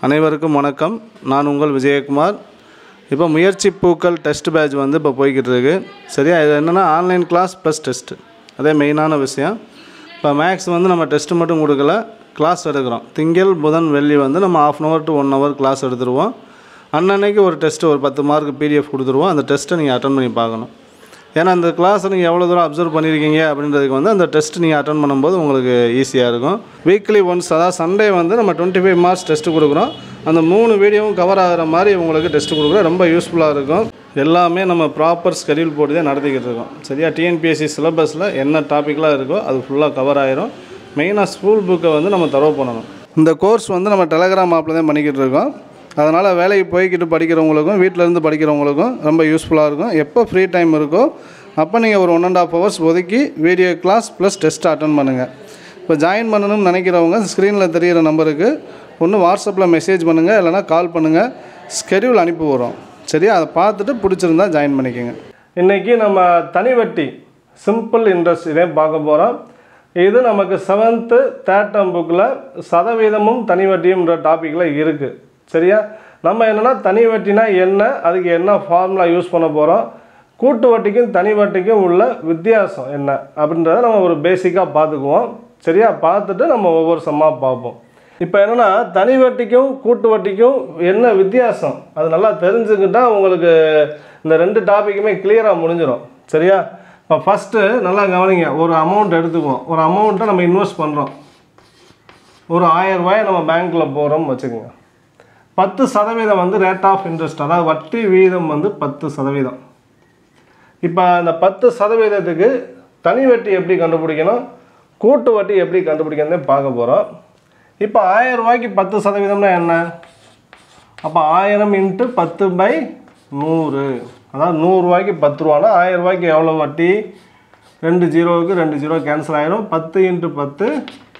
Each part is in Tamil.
அனைவருக்கும் வணக்கம் நான் உங்கள் விஜயகுமார் இப்போ முயற்சி பூக்கள் டெஸ்ட் பேட்ச் வந்து இப்போ போய்கிட்டு இருக்கு சரியா இது என்னென்னா ஆன்லைன் கிளாஸ் ப்ளஸ் டெஸ்ட்டு அதே மெயினான விஷயம் இப்போ மேக்ஸ் வந்து நம்ம டெஸ்ட்டு மட்டும் கொடுக்கல கிளாஸ் எடுக்கிறோம் திங்கள் புதன் வெள்ளி வந்து நம்ம half an hour to one hour class எடுத்துருவோம் அன்னன்னைக்கு ஒரு டெஸ்ட்டு ஒரு பத்து மார்க் பிடிஎஃப் கொடுத்துருவோம் அந்த டெஸ்ட்டை நீங்கள் அட்டன் பண்ணி பார்க்கணும் ஏன்னா அந்த கிளாஸை நீங்கள் எவ்வளோ தூரம் அப்சர்வ் பண்ணியிருக்கீங்க அப்படின்றதுக்கு வந்து அந்த டெஸ்ட் நீங்கள் அட்டன் பண்ணும்போது உங்களுக்கு ஈஸியாக இருக்கும் வீக்லி ஒன்ஸ் அதாவது சண்டே வந்து நம்ம டுவெண்ட்டி ஃபைவ் மார்க்ஸ் டெஸ்ட் கொடுக்குறோம் அந்த மூணு வீடியோவும் கவர் ஆகிற மாதிரி உங்களுக்கு டெஸ்ட் கொடுக்குறோம் ரொம்ப யூஸ்ஃபுல்லாக இருக்கும் எல்லாமே நம்ம ப்ராப்பர் ஸ்கெடியூல் போட்டு தான் நடத்திக்கிட்டு இருக்கோம் சரியா டிஎன்பிஎஸ்சி சிலபஸில் என்ன டாப்பிக்லாம் இருக்கோ அது ஃபுல்லாக கவர் ஆயிரும் மெயினாக ஸ்கூல் புக்கை வந்து நம்ம தரவு பண்ணணும் இந்த கோர்ஸ் வந்து நம்ம டெலகிராம் ஆப்பில் தான் பண்ணிக்கிட்டு இருக்கோம் அதனால் வேலைக்கு போய்கிட்டு படிக்கிறவங்களுக்கும் வீட்டில் இருந்து படிக்கிறவங்களுக்கும் ரொம்ப யூஸ்ஃபுல்லாக இருக்கும் எப்போ ஃப்ரீ டைம் இருக்கோ அப்போ நீங்கள் ஒரு ஒன் அண்ட் ஆஃப் ஹவர்ஸ் ஒதுக்கி video class plus test attend பண்ணுங்கள் இப்போ ஜாயின் பண்ணணும்னு நினைக்கிறவங்க ஸ்க்ரீனில் தெரிகிற நம்பருக்கு ஒன்று வாட்ஸ்அப்பில் மெசேஜ் பண்ணுங்கள் இல்லைனா கால் பண்ணுங்கள் ஸ்கெடியூல் அனுப்பி வரோம் சரியா அதை பார்த்துட்டு பிடிச்சிருந்தா ஜாயின் பண்ணிக்கோங்க இன்றைக்கி நம்ம தனி வட்டி சிம்பிள் இன்ட்ரெஸ்ட் இதே பார்க்க போகிறோம் இது நமக்கு செவன்த்து தேர்ட்டம் புக்கில் சதவீதமும் தனி வட்டியும்ன்ற டாப்பிக்கில் இருக்குது சரியா நம்ம என்னென்னா தனி வட்டினா என்ன அதுக்கு என்ன ஃபார்முலா யூஸ் பண்ண போகிறோம் கூட்டு வட்டிக்கும் தனி வட்டிக்கும் உள்ள வித்தியாசம் என்ன அப்படின்றத நம்ம ஒரு பேசிக்காக பார்த்துக்குவோம் சரியா பார்த்துட்டு நம்ம ஒவ்வொரு சம்மாக பார்ப்போம் இப்போ என்னென்னா தனி வட்டிக்கும் கூட்டு வட்டிக்கும் என்ன வித்தியாசம் அது நல்லா தெரிஞ்சுக்கிட்டா உங்களுக்கு இந்த ரெண்டு டாப்பிக்குமே கிளியராக முடிஞ்சிடும் சரியா இப்போ ஃபஸ்ட்டு நல்லா கவனிங்க ஒரு அமௌண்ட் எடுத்துக்குவோம் ஒரு அமௌண்ட்டை நம்ம இன்வெஸ்ட் பண்ணுறோம் ஒரு ஆயிரம் ரூபாயை நம்ம பேங்க்கில் போகிறோம் வச்சுக்கோங்க பத்து சதவீதம் வந்து ரேட் ஆஃப் இன்ட்ரெஸ்ட் அதாவது வட்டி வீதம் வந்து பத்து சதவீதம் இப்போ அந்த பத்து சதவீதத்துக்கு தனி வட்டி எப்படி கண்டுபிடிக்கணும் கூட்டு வட்டி எப்படி கண்டுபிடிக்கணும்னு பார்க்க போகிறோம் இப்போ ஆயிரம் ரூபாய்க்கு பத்து சதவீதம்னா என்ன அப்போ ஆயிரம் இன்ட்டு பத்து பை நூறு அதாவது நூறுரூவாய்க்கு பத்து ரூபானா ஆயிரம் ரூபாய்க்கு எவ்வளோ வட்டி ரெண்டு ஜீரோவுக்கு ரெண்டு ஜீரோ கேன்சல் ஆயிரும் பத்து இன்ட்டு பத்து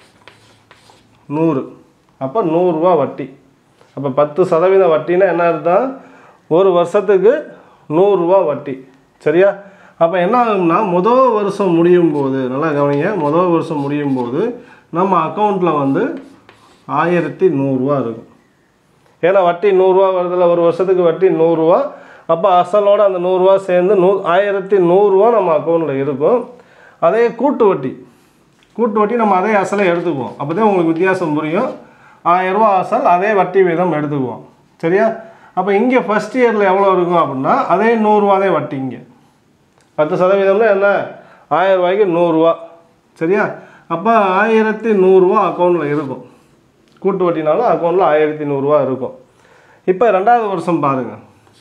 நூறு அப்போ நூறுரூவா வட்டி அப்போ பத்து சதவீத வட்டின்னா என்ன அர்த்தம் ஒரு வருஷத்துக்கு நூறுரூவா வட்டி சரியா அப்போ என்ன ஆகும்னா முதல் வருஷம் முடியும் போது நல்லா கவனிங்க முதல் வருஷம் முடியும் போது நம்ம அக்கௌண்ட்டில் வந்து ஆயிரத்தி நூறுரூவா இருக்கும் ஏன்னா வட்டி நூறுரூவா வருதுல ஒரு வருஷத்துக்கு வட்டி நூறுரூவா அப்போ அசலோட அந்த நூறுரூவா சேர்ந்து நூ ஆயிரத்தி நூறுரூவா நம்ம அக்கௌண்ட்டில் இருக்கும் அதே கூட்டு வட்டி கூட்டு வட்டி நம்ம அதே அசலை எடுத்துக்குவோம் அப்போ தான் உங்களுக்கு வித்தியாசம் புரியும் ஆயிரரூவா அசல் அதே வட்டி வீதம் எடுத்துக்குவோம் சரியா அப்போ இங்கே ஃபஸ்ட் இயரில் எவ்வளோ இருக்கும் அப்படின்னா அதே நூறுரூவாதே வட்டி இங்கே பத்து சதவீதம்னா என்ன ஆயிரம் ரூபாய்க்கு நூறுரூவா சரியா அப்போ ஆயிரத்தி நூறுரூவா அக்கௌண்ட்டில் இருக்கும் கூட்டு வட்டினாலும் அக்கௌண்ட்டில் ஆயிரத்தி நூறுரூவா இருக்கும் இப்போ ரெண்டாவது வருஷம் பாருங்கள்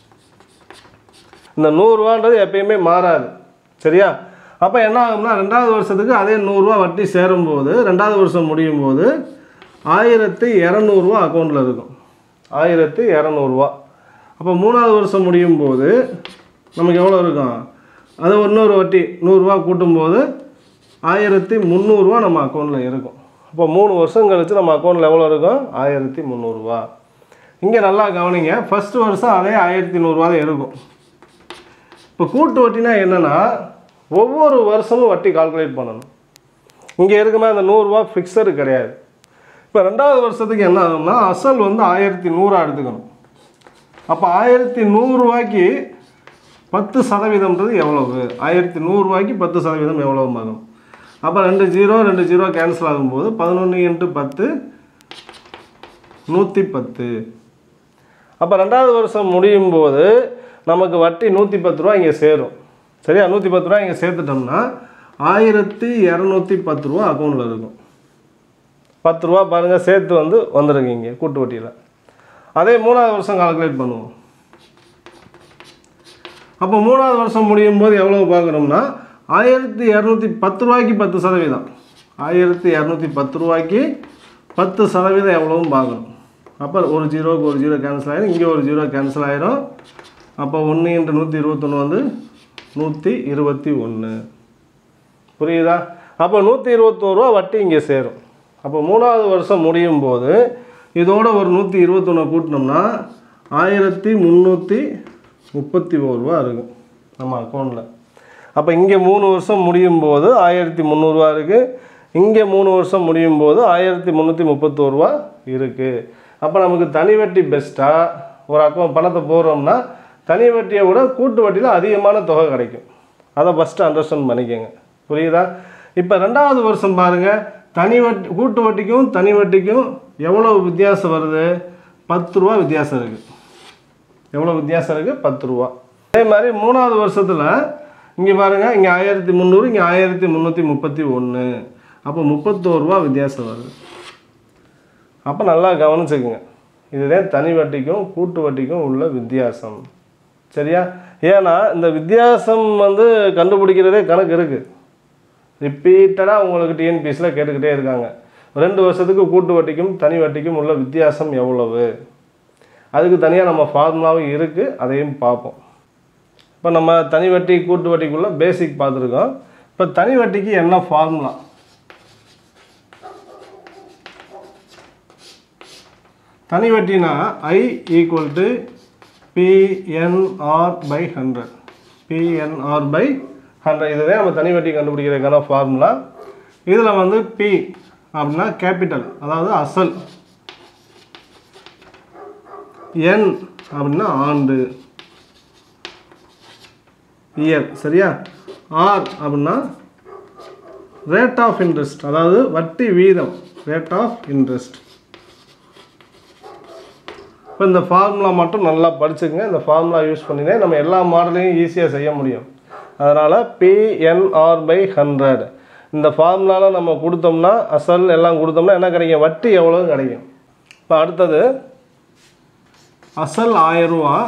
இந்த நூறுரூவான்றது எப்பயுமே மாறாது சரியா அப்போ என்ன ஆகும்னா ரெண்டாவது வருஷத்துக்கு அதே நூறுரூவா வட்டி சேரும்போது ரெண்டாவது வருஷம் முடியும் போது ஆயிரத்தி இரநூறுவா அக்கௌண்ட்டில் இருக்கும் ஆயிரத்தி இரநூறுவா அப்போ மூணாவது வருஷம் முடியும் போது நமக்கு எவ்வளோ இருக்கும் அது இன்னொரு வட்டி நூறுரூவா கூட்டும்போது ஆயிரத்தி முந்நூறுரூவா நம்ம அக்கௌண்ட்டில் இருக்கும் அப்போ மூணு வருஷம் கழித்து நம்ம அக்கௌண்ட்டில் எவ்வளோ இருக்கும் ஆயிரத்தி முந்நூறுரூவா இங்கே நல்லா கவனிங்க ஃபஸ்ட்டு வருஷம் அதே ஆயிரத்தி நூறுரூவா தான் இருக்கும் இப்போ கூட்டு வட்டினா என்னென்னா ஒவ்வொரு வருஷமும் வட்டி கால்குலேட் பண்ணணும் இங்கே இருக்குமே அந்த நூறுரூவா ஃபிக்ஸடு கிடையாது இப்போ ரெண்டாவது வருஷத்துக்கு என்ன ஆகும்னா அசல் வந்து ஆயிரத்தி நூறா எடுத்துக்கணும் அப்போ ஆயிரத்தி நூறுரூவாய்க்கு பத்து சதவீதம்ன்றது எவ்வளவு ஆயிரத்தி நூறுரூவாய்க்கு பத்து சதவீதம் எவ்வளவு ஆகும் அப்போ ரெண்டு ஜீரோ ரெண்டு ஜீரோ கேன்சல் ஆகும்போது பதினொன்று இன்ட்டு பத்து நூற்றி பத்து அப்போ ரெண்டாவது வருஷம் முடியும் போது நமக்கு வட்டி நூற்றி பத்து ரூபா இங்கே சேரும் சரியா நூற்றி பத்து ரூபா இங்கே சேர்த்துட்டோம்னா ஆயிரத்தி இரநூத்தி பத்து ரூபா அக்கௌண்ட்டில் இருக்கும் பத்து ரூபா பாருங்கள் சேர்த்து வந்து வந்துருக்கீங்க கூட்டு வட்டியில் அதே மூணாவது வருஷம் கால்குலேட் பண்ணுவோம் அப்போ மூணாவது வருஷம் முடியும் போது எவ்வளோ பார்க்குறோம்னா ஆயிரத்தி இரநூத்தி பத்து ரூபாய்க்கு பத்து சதவீதம் ஆயிரத்தி இரநூத்தி பத்து ரூபாய்க்கு பத்து சதவீதம் எவ்வளோவும் பார்க்கணும் அப்போ ஒரு ஜீரோக்கு ஒரு ஜீரோ கேன்சல் ஆயிரும் இங்கே ஒரு ஜீரோ கேன்சல் ஆயிரும் அப்போ ஒன்று இன்ட்டு நூற்றி இருபத்தொன்று வந்து நூற்றி இருபத்தி ஒன்று புரியுதா அப்போ நூற்றி இருபத்தோருவா வட்டி இங்கே சேரும் அப்போ மூணாவது வருஷம் முடியும் போது இதோட ஒரு நூற்றி இருபத்தொன்று கூட்டினோம்னா ஆயிரத்தி முந்நூற்றி முப்பத்தி ஒரு ரூபா இருக்கும் நம்ம அக்கௌண்ட்டில் அப்போ இங்கே மூணு வருஷம் முடியும் போது ஆயிரத்தி முந்நூறுரூவா இருக்குது இங்கே மூணு வருஷம் முடியும் போது ஆயிரத்தி முந்நூற்றி முப்பத்தோருவா இருக்குது அப்போ நமக்கு தனி வட்டி பெஸ்ட்டாக ஒரு அக்கௌண்ட் பணத்தை போடுறோம்னா தனி வட்டியை விட கூட்டு வட்டியில் அதிகமான தொகை கிடைக்கும் அதை ஃபஸ்ட்டு அண்டர்ஸ்டாண்ட் பண்ணிக்கோங்க புரியுதா இப்போ ரெண்டாவது வருஷம் பாருங்கள் தனி வட்டி கூட்டு வட்டிக்கும் தனி வட்டிக்கும் எவ்வளோ வித்தியாசம் வருது பத்து ரூபா வித்தியாசம் இருக்குது எவ்வளோ வித்தியாசம் இருக்குது பத்து ரூபா அதே மாதிரி மூணாவது வருஷத்தில் இங்கே பாருங்கள் இங்கே ஆயிரத்தி முந்நூறு இங்கே ஆயிரத்தி முந்நூற்றி முப்பத்தி ஒன்று அப்போ முப்பத்தோரு ரூபா வித்தியாசம் வருது அப்போ நல்லா கவனிச்சுக்குங்க இதுதான் தனி வட்டிக்கும் கூட்டு வட்டிக்கும் உள்ள வித்தியாசம் சரியா ஏன்னா இந்த வித்தியாசம் வந்து கண்டுபிடிக்கிறதே கணக்கு இருக்குது ரிப்பீட்டடாக உங்களுக்கு டிஎன்பிஎஸ்சியில் கேட்டுக்கிட்டே இருக்காங்க ரெண்டு வருஷத்துக்கு கூட்டு வட்டிக்கும் தனி வட்டிக்கும் உள்ள வித்தியாசம் எவ்வளவு அதுக்கு தனியாக நம்ம ஃபார்முலாவும் இருக்குது அதையும் பார்ப்போம் இப்போ நம்ம தனி வட்டி கூட்டு வட்டிக்குள்ள பேசிக் பார்த்துருக்கோம் இப்போ தனி வட்டிக்கு என்ன ஃபார்முலா தனி வட்டினா I equal to PNR by hundred PNR by hundred இதுதான் நம்ம தனி வட்டி கண்டுபிடிக்கிறதுக்கான ஃபார்முலா இதில் வந்து பி அப்படின்னா கேபிட்டல் அதாவது அசல் என் அப்படின்னா ஆண்டு இயர் சரியா ஆர் அப்படின்னா ரேட் ஆஃப் இன்ட்ரெஸ்ட் அதாவது வட்டி வீதம் ரேட் ஆஃப் இன்ட்ரெஸ்ட் இப்போ இந்த ஃபார்முலா மட்டும் நல்லா படிச்சுக்கங்க இந்த ஃபார்முலா யூஸ் பண்ணினே நம்ம எல்லா மாடலையும் ஈஸியாக செய்ய முடியும் அதனால் பிஎன்ஆர் பை ஹண்ட்ரட் இந்த ஃபார்முலாவில் நம்ம கொடுத்தோம்னா அசல் எல்லாம் கொடுத்தோம்னா என்ன கிடைக்கும் வட்டி எவ்வளோ கிடைக்கும் இப்போ அடுத்தது அசல் ஆயிரம் ரூபா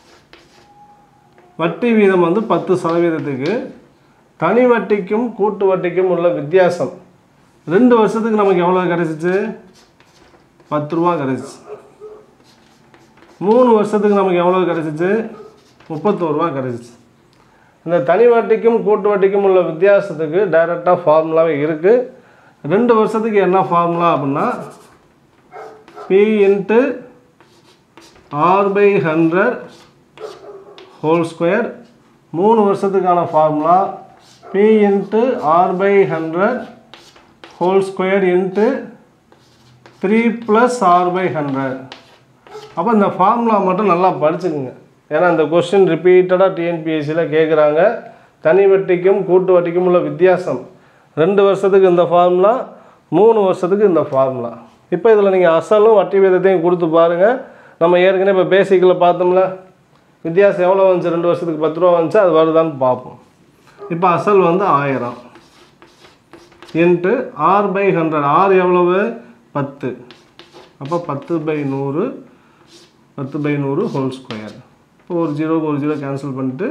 வட்டி வீதம் வந்து பத்து சதவீதத்துக்கு தனி வட்டிக்கும் கூட்டு வட்டிக்கும் உள்ள வித்தியாசம் ரெண்டு வருஷத்துக்கு நமக்கு எவ்வளோ கிடைச்சிச்சு பத்து ரூபா கிடைச்சிச்சு மூணு வருஷத்துக்கு நமக்கு எவ்வளோ கிடைச்சிச்சு முப்பத்தோரு ரூபா கிடைச்சிச்சு இந்த தனி வட்டிக்கும் கூட்டு வட்டிக்கும் உள்ள வித்தியாசத்துக்கு டைரெக்டாக ஃபார்முலாவே இருக்குது ரெண்டு வருஷத்துக்கு என்ன ஃபார்முலா அப்படின்னா P into R by hundred whole square மூணு வருஷத்துக்கான formula P into R by hundred whole square into three plus R by hundred அப்போ இந்த ஃபார்முலா மட்டும் நல்லா படிச்சுக்குங்க ஏன்னா இந்த கொஸ்டின் ரிப்பீட்டடாக டிஎன்பிஎஸ்சியில் கேட்குறாங்க தனி வட்டிக்கும் கூட்டு வட்டிக்கும் உள்ள வித்தியாசம் ரெண்டு வருஷத்துக்கு இந்த ஃபார்முலா மூணு வருஷத்துக்கு இந்த ஃபார்முலா இப்போ இதில் நீங்கள் அசலும் வட்டி வீதத்தையும் கொடுத்து பாருங்கள் நம்ம ஏற்கனவே இப்போ பேசிக்கில் பார்த்தோம்ல வித்தியாசம் எவ்வளோ வந்துச்சு ரெண்டு வருஷத்துக்கு பத்து ரூபா வந்துச்சு அது வருதான்னு பார்ப்போம் இப்போ அசல் வந்து ஆயிரம் into R by hundred R எவ்வளவு பத்து அப்போ பத்து பை நூறு பத்து பை நூறு ஹோல் ஸ்கொயர் இப்போ ஒரு ஜீரோக்கு ஒரு ஜீரோ கேன்சல் பண்ணிட்டு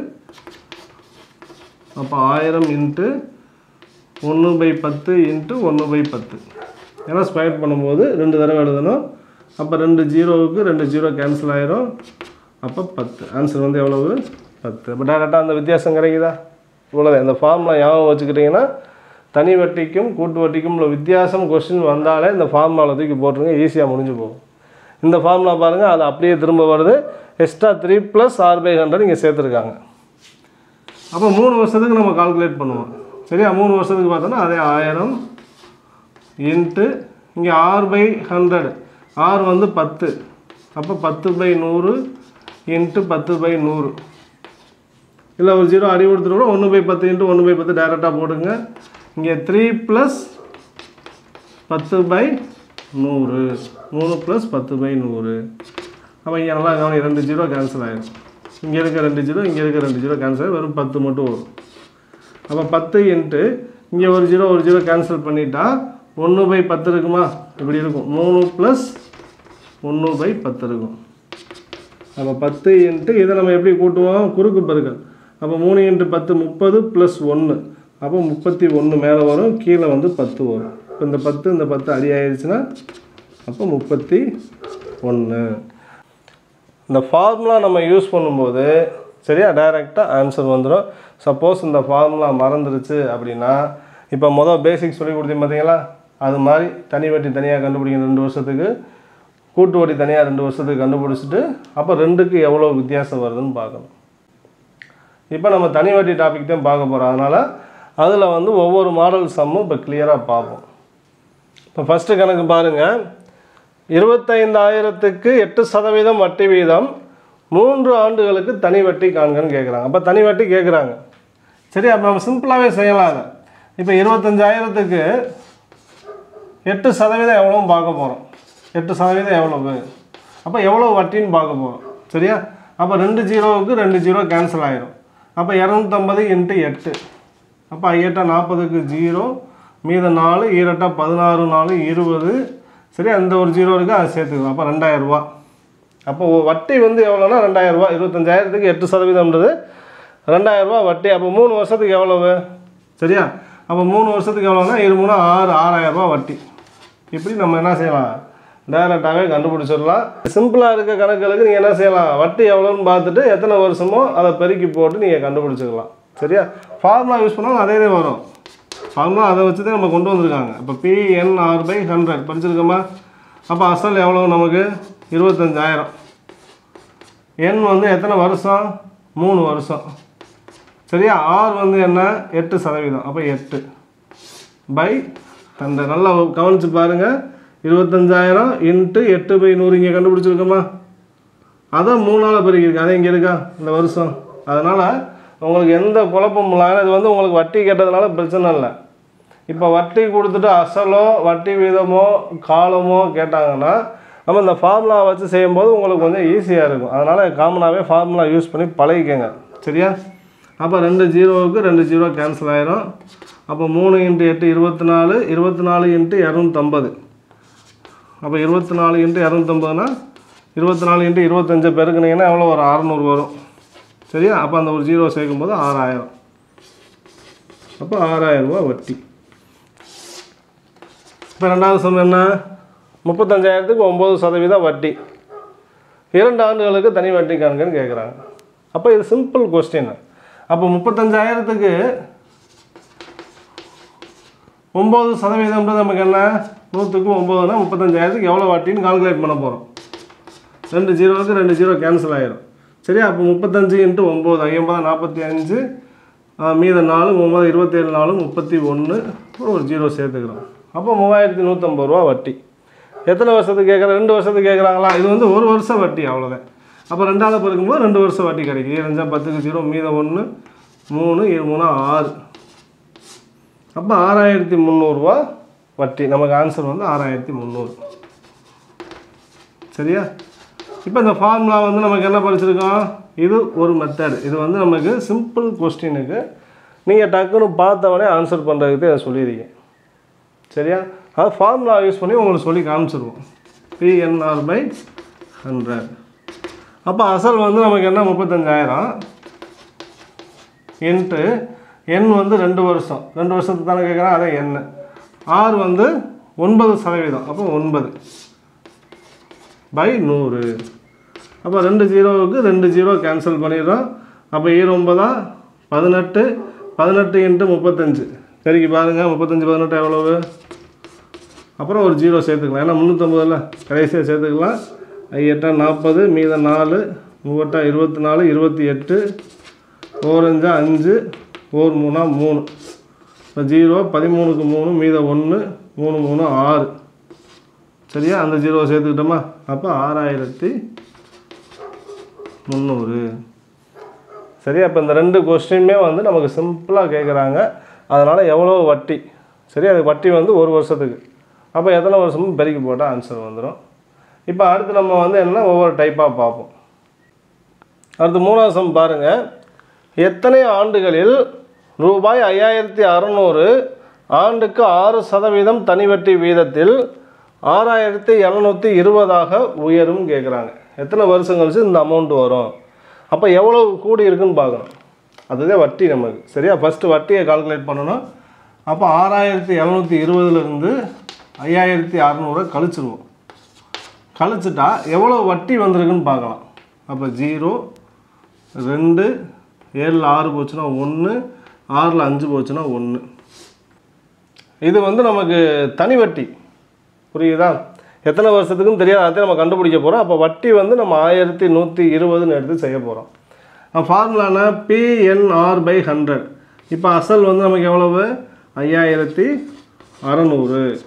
அப்போ ஆயிரம் இன்ட்டு ஒன்று பை பத்து இன்ட்டு ஒன்று பை பத்து ஏன்னா ஸ்கொயர் பண்ணும்போது ரெண்டு தடவை எழுதணும் அப்போ ரெண்டு ஜீரோவுக்கு ரெண்டு ஜீரோ கேன்சல் ஆயிரும் அப்போ பத்து ஆன்சர் வந்து எவ்வளவு பத்து அப்போ டேரெக்டாக அந்த வித்தியாசம் கிடைக்குதா இவ்வளோதான் இந்த ஃபார்முலா ஞாபகம் வச்சுக்கிட்டிங்கன்னா தனி வட்டிக்கும் கூட்டு வட்டிக்கும் உள்ள வித்தியாசம் கொஸ்டின் வந்தாலே இந்த ஃபார்முலாவில் தூக்கி போட்டுருங்க ஈஸியாக முடிஞ்சு போகும் இந்த ஃபார்முலா பாருங்கள் அது அப்படியே திரும்ப வருது extra three plus R by hundred இங்கே சேர்த்துருக்காங்க அப்போ மூணு வருஷத்துக்கு நம்ம கால்குலேட் பண்ணுவோம் சரியா மூணு வருஷத்துக்கு பார்த்தோன்னா அதே ஆயிரம் இன்ட்டு இங்கே ஆர் பை ஹண்ட்ரட் ஆர் வந்து பத்து அப்போ பத்து பை நூறு இன்ட்டு பத்து பை நூறு இல்லை ஒரு ஜீரோ அடி கொடுத்துட்டு கூட ஒன்று பை பத்து இன்ட்டு ஒன்று பை பத்து டைரெக்டாக போடுங்க இங்கே த்ரீ ப்ளஸ் பத்து பை நூறு மூணு ப்ளஸ் பத்து பை நூறு அப்போ இங்கே நல்லா கவனி ரெண்டு ஜீரோ கேன்சல் ஆயிடும் இங்கே இருக்க ரெண்டு ஜீரோ இங்கே இருக்க ரெண்டு ஜீரோ கேன்சல் ஆகி வெறும் பத்து மட்டும் வரும் அப்போ பத்து இன்ட்டு இங்கே ஒரு ஜீரோ ஒரு ஜீரோ கேன்சல் பண்ணிட்டா ஒன்று பை பத்து இருக்குமா இப்படி இருக்கும் மூணு ப்ளஸ் ஒன்று பை பத்து இருக்கும் அப்போ பத்து இன்ட்டு இதை நம்ம எப்படி கூட்டுவோம் குறுக்கு பெருக்கல் அப்போ மூணு இன்ட்டு பத்து முப்பது ப்ளஸ் ஒன்று அப்போ முப்பத்தி ஒன்று மேலே வரும் கீழே வந்து பத்து வரும் இப்போ இந்த பத்து இந்த பத்து அடி ஆயிடுச்சுன்னா அப்போ முப்பத்தி ஒன்று இந்த ஃபார்முலா நம்ம யூஸ் பண்ணும்போது சரியா டைரெக்டாக ஆன்சர் வந்துடும் சப்போஸ் இந்த ஃபார்முலா மறந்துருச்சு அப்படின்னா இப்போ மொதல் பேசிக் சொல்லி கொடுத்தீங்க பார்த்தீங்களா அது மாதிரி தனி வட்டி தனியாக கண்டுபிடிக்கணும் ரெண்டு வருஷத்துக்கு கூட்டு வட்டி தனியாக ரெண்டு வருஷத்துக்கு கண்டுபிடிச்சிட்டு அப்போ ரெண்டுக்கு எவ்வளோ வித்தியாசம் வருதுன்னு பார்க்கணும் இப்போ நம்ம தனி வட்டி டாபிக் தான் பார்க்க போகிறோம் அதனால் அதில் வந்து ஒவ்வொரு மாடல் சம்மும் இப்போ கிளியராக பார்ப்போம் இப்போ ஃபஸ்ட்டு கணக்கு பாருங்கள் இருபத்தைந்தாயிரத்துக்கு எட்டு சதவீதம் வட்டி வீதம் மூன்று ஆண்டுகளுக்கு தனி வட்டி காண்கன்னு கேட்குறாங்க அப்போ தனி வட்டி கேட்குறாங்க சரி அப்போ நம்ம சிம்பிளாகவே செய்யலாம் அதை இப்போ இருபத்தஞ்சாயிரத்துக்கு எட்டு சதவீதம் எவ்வளோன்னு பார்க்க போகிறோம் எட்டு சதவீதம் எவ்வளவு அப்போ எவ்வளோ வட்டின்னு பார்க்க போகிறோம் சரியா அப்போ ரெண்டு ஜீரோவுக்கு ரெண்டு ஜீரோ கேன்சல் ஆயிரும் அப்போ இரநூத்தம்பது இன்ட்டு எட்டு அப்போ ஐயட்டா நாற்பதுக்கு ஜீரோ மீதம் நாலு ஈரட்டா பதினாறு நாலு இருபது சரி அந்த ஒரு ஜீரோ இருக்குது அதை சேர்த்துக்கலாம் அப்போ ரெண்டாயிரம் ரூபா அப்போ ஒ- வட்டி வந்து எவ்வளோனா ரெண்டாயிரம் ரூபா இருபத்தஞ்சாயிரத்துக்கு எட்டு சதவீதம்ன்றது ரெண்டாயிரம் ரூபா வட்டி அப்போ மூணு வருஷத்துக்கு எவ்வளவு சரியா அப்போ மூணு வருஷத்துக்கு எவ்வளோனா இரு மூணு ஆறு ஆறாயிரம் ரூபா வட்டி இப்படி நம்ம என்ன செய்யலாம் டைரெக்டாகவே கண்டுபிடிச்சிடலாம் சிம்பிளாக இருக்க கணக்குகளுக்கு நீங்கள் என்ன செய்யலாம் வட்டி எவ்வளோன்னு பார்த்துட்டு எத்தனை வருஷமோ அதை பெருக்கி போட்டு நீங்கள் கண்டுபிடிச்சிக்கலாம் சரியா ஃபார்முலா யூஸ் பண்ணாலும் அதே தான் வரும் ஃபார்முலா அதை வச்சு தான் நம்ம கொண்டு வந்திருக்காங்க இப்போ பிஎன்ஆர் பை ஹண்ட்ரட் படிச்சிருக்கோமா அப்போ அசல் எவ்வளோ நமக்கு இருபத்தஞ்சாயிரம் எண் வந்து எத்தனை வருஷம் மூணு வருஷம் சரியா ஆர் வந்து என்ன எட்டு சதவீதம் அப்போ எட்டு பை ஹண்ட்ரட் நல்லா கவனிச்சு பாருங்கள் இருபத்தஞ்சாயிரம் இன்ட்டு எட்டு பை நூறு இங்கே கண்டுபிடிச்சிருக்கோமா அதான் மூணால் பெருக்கிருக்கு அது இங்கே இருக்கா இந்த வருஷம் அதனால் உங்களுக்கு எந்த குழப்பமும் இல்லாமல் இது வந்து உங்களுக்கு வட்டி கேட்டதுனால பிரச்சனை இல்லை இப்போ வட்டி கொடுத்துட்டு அசலோ வட்டி வீதமோ காலமோ கேட்டாங்கன்னா நம்ம இந்த ஃபார்முலா வச்சு செய்யும்போது உங்களுக்கு கொஞ்சம் ஈஸியாக இருக்கும் அதனால் காமனாகவே ஃபார்முலா யூஸ் பண்ணி பழகிக்கங்க சரியா அப்போ ரெண்டு ஜீரோவுக்கு ரெண்டு ஜீரோ கேன்சல் ஆயிரும் அப்போ மூணு இன்ட்டு எட்டு இருபத்தி நாலு இருபத்தி நாலு இன்ட்டு இரநூத்தம்பது அப்போ இருபத்தி நாலு இன்ட்டு இரநூத்தம்பதுனா இருபத்தி நாலு இன்ட்டு இருபத்தஞ்சு பெருக்குனீங்கன்னா எவ்வளோ ஒரு அறநூறு வரும் சரியா அப்போ அந்த ஒரு ஜீரோ சேர்க்கும்போது ஆறாயிரம் அப்போ ஆறாயிரம் ரூபாய் வட்டி இப்போ ரெண்டாவது சம் என்ன முப்பத்தஞ்சாயிரத்துக்கு ஒம்பது சதவீதம் வட்டி இரண்டு ஆண்டுகளுக்கு தனி வட்டி காண்கன்னு கேட்குறாங்க அப்போ இது சிம்பிள் கொஸ்டின் அப்போ முப்பத்தஞ்சாயிரத்துக்கு ஒம்பது சதவீதம்ன்றது நமக்கு என்ன நூற்றுக்கு ஒம்பதுனா முப்பத்தஞ்சாயிரத்துக்கு எவ்வளோ வட்டின்னு கால்குலேட் பண்ண போகிறோம் ரெண்டு ஜீரோவுக்கு ரெண்டு ஜீரோ கேன்சல் ஆயிரும் சரியா அப்போ முப்பத்தஞ்சு இன்ட்டு ஒம்பது ஐம்பது நாற்பத்தி அஞ்சு மீத நாலு ஒம்பது இருபத்தேழு நாலு முப்பத்தி ஒன்று ஒரு ஜீரோ சேர்த்துக்கிறோம் அப்போ மூவாயிரத்தி நூற்றம்பது ரூபா வட்டி எத்தனை வருஷத்துக்கு கேட்குற ரெண்டு வருஷத்துக்கு கேட்குறாங்களா இது வந்து ஒரு வருஷம் வட்டி அவ்வளோதான் அப்போ ரெண்டாவது பிறக்கும்போது ரெண்டு வருஷம் வட்டி கிடைக்கும் ஏழஞ்சா பத்துக்கு ஜீரோ மீதம் ஒன்று மூணு ஏழு மூணு ஆறு அப்போ ஆறாயிரத்தி முந்நூறுரூவா வட்டி நமக்கு ஆன்சர் வந்து ஆறாயிரத்தி முந்நூறு சரியா இப்போ இந்த ஃபார்முலா வந்து நமக்கு என்ன படிச்சிருக்கோம் இது ஒரு மெத்தட் இது வந்து நமக்கு சிம்பிள் கொஸ்டினுக்கு நீங்கள் டக்குன்னு பார்த்தவொடனே ஆன்சர் பண்ணுறதுக்கு அதை சொல்லிடுறீங்க சரியா அது ஃபார்முலா யூஸ் பண்ணி உங்களுக்கு சொல்லி காமிச்சிருவோம் பிஎன்ஆர் பை ஹண்ட்ரட் அப்போ அசல் வந்து நமக்கு என்ன முப்பத்தஞ்சாயிரம் இன்ட்டு எண் வந்து ரெண்டு வருஷம் ரெண்டு வருஷத்துக்கு தானே கேட்குறேன் அதே எண் ஆர் வந்து ஒன்பது சதவீதம் அப்போ ஒன்பது பை நூறு அப்போ ரெண்டு ஜீரோவுக்கு ரெண்டு ஜீரோ கேன்சல் பண்ணிடுறோம் அப்போ ஈர ஒன்பதா பதினெட்டு பதினெட்டு இன்ட்டு முப்பத்தஞ்சு பெருக்கி பாருங்கள் முப்பத்தஞ்சு பதினெட்டு எவ்வளவு அப்புறம் ஒரு ஜீரோ சேர்த்துக்கலாம் ஏன்னா முந்நூற்றம்பதுல கடைசியாக சேர்த்துக்கலாம் ஐயெட்டா நாற்பது மீதம் நாலு மூவட்டா இருபத்தி நாலு இருபத்தி எட்டு ஓரஞ்சா அஞ்சு ஓர் மூணா மூணு இப்போ ஜீரோ பதிமூணுக்கு மூணு மீதம் ஒன்று மூணு மூணு ஆறு சரியா அந்த ஜீரோ சேர்த்துக்கிட்டோமா அப்போ ஆறாயிரத்தி முந்நூறு சரியா இப்போ இந்த ரெண்டு கொஸ்டினுமே வந்து நமக்கு சிம்பிளாக கேட்குறாங்க அதனால் எவ்வளோ வட்டி சரி அது வட்டி வந்து ஒரு வருஷத்துக்கு அப்போ எத்தனை வருஷமும் பெருக்கி போட்டால் ஆன்சர் வந்துடும் இப்போ அடுத்து நம்ம வந்து என்னன்னா ஒவ்வொரு டைப்பாக பார்ப்போம் அடுத்து மூணாவது சம் பாருங்கள் எத்தனை ஆண்டுகளில் ரூபாய் ஐயாயிரத்தி அறநூறு ஆண்டுக்கு ஆறு சதவீதம் தனி வட்டி வீதத்தில் ஆறாயிரத்தி எழுநூற்றி இருபதாக உயரும் கேட்குறாங்க எத்தனை வருஷம் கழிச்சு இந்த அமௌண்ட் வரும் அப்போ எவ்வளவு கூடி இருக்குன்னு பார்க்கணும் அதுதான் வட்டி நமக்கு சரியா ஃபஸ்ட்டு வட்டியை கால்குலேட் பண்ணணும் அப்போ ஆறாயிரத்தி எழுநூற்றி இருபதுலேருந்து ஐயாயிரத்தி அறநூறை கழிச்சிருவோம் கழிச்சிட்டா எவ்வளோ வட்டி வந்திருக்குன்னு பார்க்கலாம் அப்போ ஜீரோ ரெண்டு ஏழில் ஆறு போச்சுன்னா ஒன்று ஆறில் அஞ்சு போச்சுன்னா ஒன்று இது வந்து நமக்கு தனி வட்டி புரியுதா எத்தனை வருஷத்துக்கும் தெரியாது அதை நம்ம கண்டுபிடிக்க போகிறோம் அப்போ வட்டி வந்து நம்ம ஆயிரத்தி நூற்றி இருபதுன்னு எடுத்து செய்ய போகிறோம் ஃபார்முலானா பிஎன்ஆர் பை ஹண்ட்ரட் இப்போ அசல் வந்து நமக்கு எவ்வளவு ஐயாயிரத்தி அறநூறு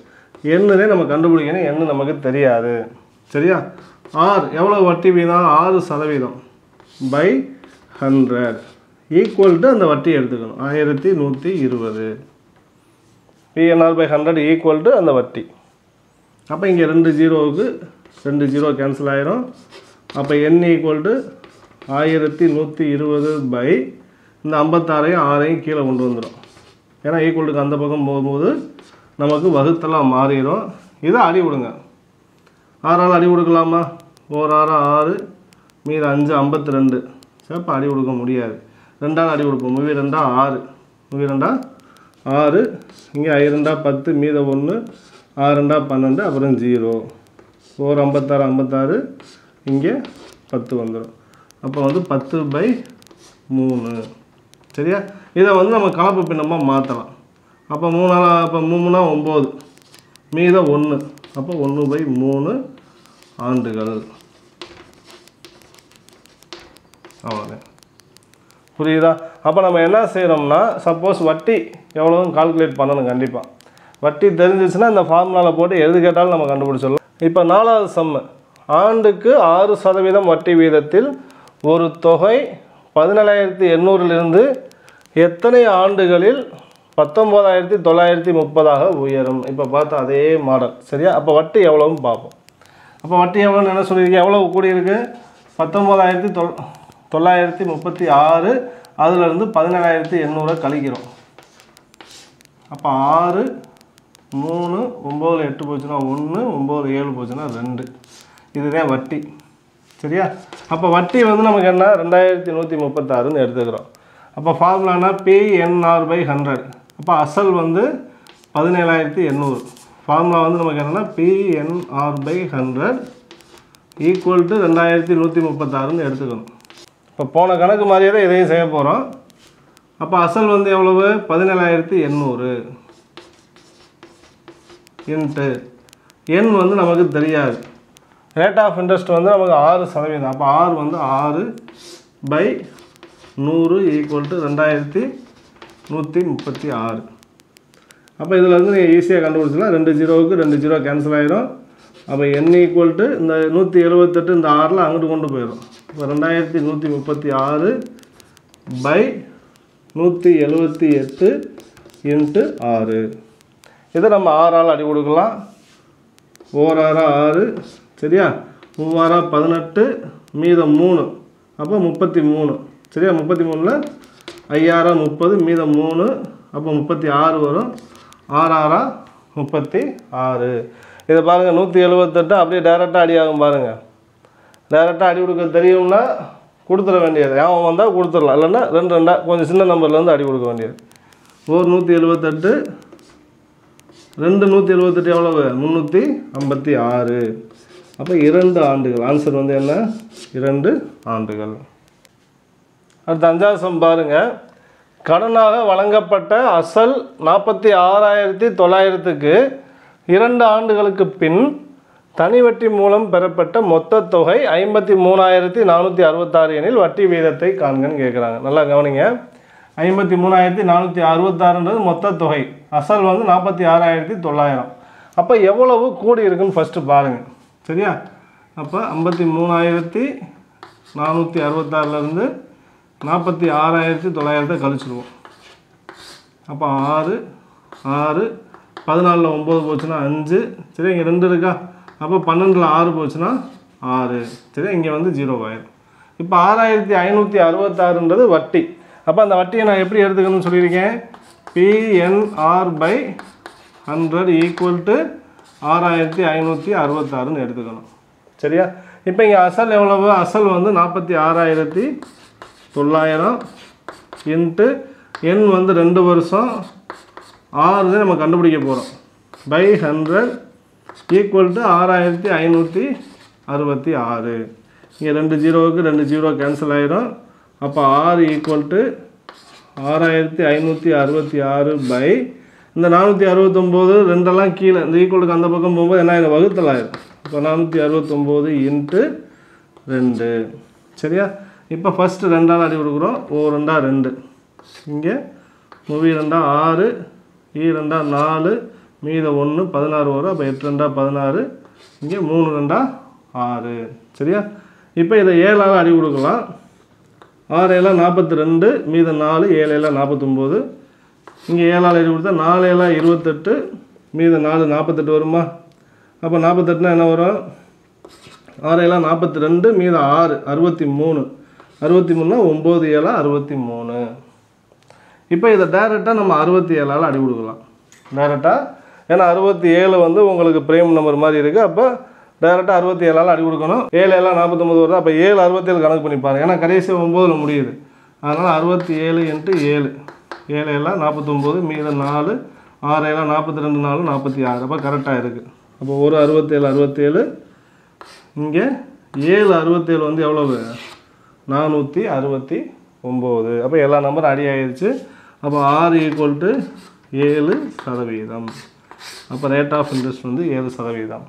எண்ணுதே நம்ம கண்டுபிடிக்கணும் எண்ணு நமக்கு தெரியாது சரியா ஆர் எவ்வளோ வட்டி வீதம் ஆறு சதவீதம் பை ஹண்ட்ரட் ஈக்குவல் டு அந்த வட்டி எடுத்துக்கணும் ஆயிரத்தி நூற்றி இருபது PNR by hundred equal to அந்த வட்டி அப்போ இங்கே ரெண்டு ஜீரோவுக்கு ரெண்டு ஜீரோ கேன்சல் ஆயிரும் அப்போ என் ஈக்குவல் டு ஆயிரத்தி நூற்றி இருபது பை இந்த ஐம்பத்தாறையும் ஆறையும் கீழே கொண்டு வந்துடும் ஏன்னா ஈக்குவலுக்கு அந்த பக்கம் போகும்போது நமக்கு வகுத்தெல்லாம் மாறிடும் இதை அடி விடுங்க ஆறால் அடி கொடுக்கலாமா ஓர் ஆறு ஆறு மீது அஞ்சு ஐம்பத்தி ரெண்டு சிறப்பு அடி கொடுக்க முடியாது ரெண்டால் அடி கொடுப்போம் மூவி ரெண்டா ஆறு மூவி ரெண்டா ஆறு இங்கே ஐ ரெண்டா பத்து மீத ஒன்று ஆறு ரெண்டா பன்னெண்டு அப்புறம் ஜீரோ ஓர் ஐம்பத்தாறு ஐம்பத்தாறு இங்கே பத்து வந்துடும் அப்போ வந்து பத்து பை மூணு சரியா இதை வந்து நம்ம கலப்பு பின்னமாக மாற்றலாம் அப்போ மூணால் அப்போ மூணுனா ஒம்பது மீத ஒன்று அப்போ ஒன்று பை மூணு ஆண்டுகள் அவ்வளோதான் புரியுதா அப்போ நம்ம என்ன செய்கிறோம்னா சப்போஸ் வட்டி எவ்வளோன்னு கால்குலேட் பண்ணணும் கண்டிப்பாக வட்டி தெரிஞ்சிச்சுன்னா இந்த ஃபார்முலாவில் போட்டு எது கேட்டாலும் நம்ம கண்டுபிடிச்சிடலாம் இப்போ நாலாவது சம்மு ஆண்டுக்கு ஆறு சதவீதம் வட்டி வீதத்தில் ஒரு தொகை பதினேழாயிரத்தி எண்ணூறிலிருந்து எத்தனை ஆண்டுகளில் பத்தொம்போதாயிரத்தி தொள்ளாயிரத்தி முப்பதாக உயரும் இப்போ பார்த்தா அதே மாடல் சரியா அப்போ வட்டி எவ்வளோன்னு பார்ப்போம் அப்போ வட்டி எவ்வளோன்னு என்ன சொல்லியிருக்கேன் எவ்வளோ கூடியிருக்கு பத்தொம்போதாயிரத்தி தொள் தொள்ளாயிரத்தி முப்பத்தி ஆறு அதுலேருந்து பதினேழாயிரத்தி எண்ணூறை கழிக்கிறோம் அப்போ ஆறு மூணு ஒம்போதில் எட்டு போச்சுன்னா ஒன்று ஒம்பது ஏழு போச்சுன்னா ரெண்டு இதுதான் வட்டி சரியா அப்போ வட்டி வந்து நமக்கு என்ன ரெண்டாயிரத்தி நூற்றி முப்பத்தாறுன்னு எடுத்துக்கிறோம் அப்போ ஃபார்முலானா பிஎன்ஆர் பை ஹண்ட்ரட் அப்போ அசல் வந்து பதினேழாயிரத்தி எண்ணூறு ஃபார்முலா வந்து நமக்கு என்னென்னா PNR by hundred equal to ரெண்டாயிரத்தி நூற்றி முப்பத்தாறுன்னு எடுத்துக்கணும் இப்போ போன கணக்கு மாதிரியே தான் இதையும் செய்ய போகிறோம் அப்போ அசல் வந்து எவ்வளவு பதினேழாயிரத்தி எண்ணூறு இன்ட்டு எண் வந்து நமக்கு தெரியாது ரேட் ஆஃப் இன்ட்ரெஸ்ட் வந்து நமக்கு ஆறு சதவீதம் அப்போ ஆறு வந்து ஆறு பை நூறு ஈக்குவல் டு ரெண்டாயிரத்தி நூற்றி முப்பத்தி ஆறு அப்போ இதில் வந்து நீங்கள் ஈஸியாக கண்டுபிடிச்சலாம் ரெண்டு ஜீரோவுக்கு ரெண்டு ஜீரோ கேன்சல் ஆயிரும் அப்போ என் ஈக்குவல் டு இந்த நூற்றி எழுபத்தெட்டு இந்த ஆறில் அங்கிட்டு கொண்டு போயிடும் இப்போ ரெண்டாயிரத்தி நூற்றி முப்பத்தி ஆறு பை நூற்றி எழுபத்தி எட்டு இன்ட்டு ஆறு இதை நம்ம ஆறால் அடி கொடுக்கலாம் ஓராறா ஆறு சரியா மூவாறா பதினெட்டு மீதம் மூணு அப்போ முப்பத்தி மூணு சரியா முப்பத்தி மூணில் ஐயாறா முப்பது மீதம் மூணு அப்போ முப்பத்தி ஆறு வரும் ஆறாறா முப்பத்தி ஆறு இதை பாருங்கள் நூற்றி எழுபத்தெட்டு அப்படியே டேரெக்டாக அடி ஆகும் பாருங்கள் டேரெக்டாக அடி கொடுக்க தெரியும்னா கொடுத்துட வேண்டியது ஞாபகம் வந்தால் கொடுத்துடலாம் இல்லைன்னா ரெண்டு ரெண்டா கொஞ்சம் சின்ன நம்பர்லேருந்து அடி கொடுக்க வேண்டியது ஒரு நூற்றி எழுபத்தெட்டு ரெண்டு நூற்றி எழுபத்தெட்டு எவ்வளவு முந்நூற்றி ஐம்பத்தி ஆறு அப்போ இரண்டு ஆண்டுகள் ஆன்சர் வந்து என்ன இரண்டு ஆண்டுகள் அடுத்த அஞ்சாவது சம் பாருங்க கடனாக வழங்கப்பட்ட அசல் நாற்பத்தி ஆறாயிரத்தி தொள்ளாயிரத்துக்கு இரண்டு ஆண்டுகளுக்கு பின் தனி வட்டி மூலம் பெறப்பட்ட மொத்த தொகை ஐம்பத்தி மூணாயிரத்தி நானூற்றி அறுபத்தாறு எனில் வட்டி வீதத்தை காண்கன்னு கேட்குறாங்க நல்லா கவனிங்க ஐம்பத்தி மூணாயிரத்தி நானூற்றி அறுபத்தாறுன்றது மொத்த தொகை அசல் வந்து நாற்பத்தி ஆறாயிரத்தி தொள்ளாயிரம் அப்போ எவ்வளவு கூடி இருக்குன்னு ஃபஸ்ட்டு பாருங்கள் சரியா அப்போ ஐம்பத்தி மூணாயிரத்தி நானூற்றி அறுபத்தாறுலேருந்து நாற்பத்தி ஆறாயிரத்தி தொள்ளாயிரத்தை கழிச்சிடுவோம் அப்போ ஆறு ஆறு பதினாலில் ஒம்பது போச்சுன்னா அஞ்சு சரி இங்கே ரெண்டு இருக்கா அப்போ பன்னெண்டில் ஆறு போச்சுன்னா ஆறு சரி இங்கே வந்து ஜீரோ ஆயிரும் இப்போ ஆறாயிரத்தி ஐநூற்றி அறுபத்தாறுன்றது வட்டி அப்போ அந்த வட்டியை நான் எப்படி எடுத்துக்கணும்னு சொல்லியிருக்கேன் PNR by hundred equal to ஆறாயிரத்தி ஐநூற்றி அறுபத்தாறுன்னு எடுத்துக்கணும் சரியா இப்போ இங்கே அசல் எவ்வளவு அசல் வந்து நாற்பத்தி ஆறாயிரத்தி தொள்ளாயிரம் இன்ட்டு எண் வந்து ரெண்டு வருஷம் ஆறு தான் நம்ம கண்டுபிடிக்க போகிறோம் பை ஹண்ட்ரட் ஈக்குவல் டு ஆறாயிரத்தி ஐநூற்றி அறுபத்தி ஆறு இங்கே ரெண்டு ஜீரோவுக்கு ரெண்டு ஜீரோ கேன்சல் ஆயிரும் அப்போ ஆறு ஈக்குவல் டு ஆறாயிரத்தி ஐநூற்றி அறுபத்தி ஆறு பை இந்த நானூற்றி அறுபத்தொம்போது ரெண்டெல்லாம் கீழே இந்த ஈக்குவலுக்கு அந்த பக்கம் போகும்போது என்ன ஆயிரும் வகுத்தல் ஆயிரும் இப்போ நானூற்றி அறுபத்தொம்போது இன்ட்டு ரெண்டு சரியா இப்போ ஃபஸ்ட்டு ரெண்டால் அடி கொடுக்குறோம் ஓ ரெண்டா ரெண்டு இங்கே மூவி ரெண்டா ஆறு ஈ ரெண்டா நாலு மீத ஒன்று பதினாறு வரும் அப்போ எட்டு ரெண்டா பதினாறு இங்கே மூணு ரெண்டா ஆறு சரியா இப்போ இதை ஏழால் அடி கொடுக்கலாம் ஆறு ஏழா நாற்பத்தி ரெண்டு மீத நாலு ஏழு ஏழா நாற்பத்தொம்போது இங்கே ஏழால் அடி கொடுத்தா நாலு ஏழா இருபத்தெட்டு மீத நாலு நாற்பத்தெட்டு வருமா அப்போ நாற்பத்தெட்டுனா என்ன வரும் ஆறு ஏழா நாற்பத்தி ரெண்டு மீத ஆறு அறுபத்தி மூணு அறுபத்தி மூணுனா ஒம்பது ஏழா அறுபத்தி மூணு இப்போ இதை டைரெக்டாக நம்ம அறுபத்தி ஏழால் அடி கொடுக்கலாம் டைரெக்டாக ஏன்னா அறுபத்தி ஏழு வந்து உங்களுக்கு பிரேம் நம்பர் மாதிரி இருக்குது அப்போ டைரெக்டாக அறுபத்தி ஏழால் அடி கொடுக்கணும் ஏழு ஏழா நாற்பத்தொம்பது வருது அப்போ ஏழு அறுபத்தேழு கணக்கு பண்ணி பாருங்க ஏன்னா கடைசி ஒம்போதில் முடியுது அதனால் அறுபத்தி ஏழு இன்ட்டு ஏழு ஏழு ஏழா நாற்பத்தொம்போது மீத நாலு ஆறு ஏழா நாற்பத்தி ரெண்டு நாலு நாற்பத்தி ஆறு அப்போ கரெக்டாக இருக்குது அப்போ ஒரு அறுபத்தேழு அறுபத்தேழு இங்கே ஏழு அறுபத்தேழு வந்து எவ்வளவு நானூற்றி அறுபத்தி ஒம்பது அப்போ எல்லா நம்பரும் அடி ஆயிடுச்சு அப்போ ஆறு ஈக்குவல் டு ஏழு சதவீதம் அப்போ ரேட் ஆஃப் இன்ட்ரெஸ்ட் வந்து ஏழு சதவீதம்